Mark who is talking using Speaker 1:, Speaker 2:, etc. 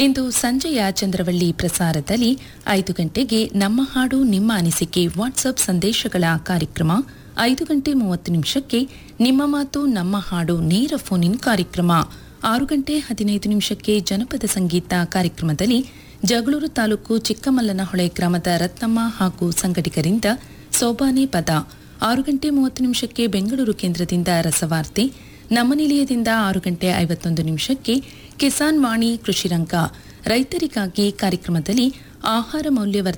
Speaker 1: ಇಂದು ಸಂಜೆಯ ಚಂದ್ರವಳ್ಳಿ ಪ್ರಸಾರದಲ್ಲಿ ಐದು ಗಂಟೆಗೆ ನಮ್ಮ ಹಾಡು ನಿಮ್ಮ ಅನಿಸಿಕೆ ವಾಟ್ಸಪ್ ಸಂದೇಶಗಳ ಕಾರ್ಯಕ್ರಮ ಐದು ಗಂಟೆ ಮೂವತ್ತು ನಿಮಿಷಕ್ಕೆ ನಿಮ್ಮ ಮಾತು ನಮ್ಮ ಹಾಡು ನೇರ ಫೋನ್ ಇನ್ ಕಾರ್ಯಕ್ರಮ ಆರು ಗಂಟೆ ಹದಿನೈದು ನಿಮಿಷಕ್ಕೆ ಜನಪದ ಸಂಗೀತ ಕಾರ್ಯಕ್ರಮದಲ್ಲಿ ಜಗಳೂರು ತಾಲೂಕು ಚಿಕ್ಕಮಲ್ಲನಹೊಳೆ ಗ್ರಾಮದ ರತ್ನಮ್ಮ ಹಾಗೂ ಸಂಘಟಕರಿಂದ ಸೋಬಾನೆ ಪದ ಆರು ಗಂಟೆ ಮೂವತ್ತು ನಿಮಿಷಕ್ಕೆ ಬೆಂಗಳೂರು ಕೇಂದ್ರದಿಂದ ರಸವಾರ್ತೆ ನಮ್ಮ ನಿಲಯದಿಂದ ಆರು ಗಂಟೆ ಐವತ್ತೊಂದು ನಿಮಿಷಕ್ಕೆ ಕಿಸಾನ್ ವಾಣಿ ಕೃಷಿರಂಗ ರೈತರಿಗಾಗಿ ಕಾರ್ಯಕ್ರಮದಲ್ಲಿ ಆಹಾರ ಮೌಲ್ಯವರ್ಧನೆ